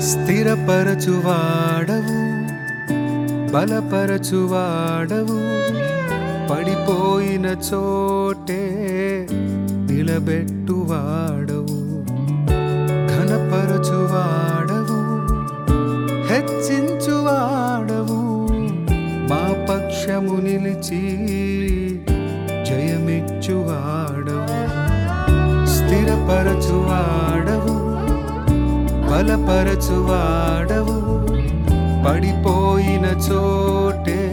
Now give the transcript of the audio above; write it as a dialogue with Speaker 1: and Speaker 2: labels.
Speaker 1: స్థిరపరచువాడవు బలపరచువాడవు పడిపోయిన చోటే నిలబెట్టువాడవు ఘనపరచువాడవు హెచ్చించువాడవు మా పక్షము నిలిచి జయమిచ్చువాడవు స్థిరపరచువాడవు బలపరచువాడవు పడిపోయిన చోటే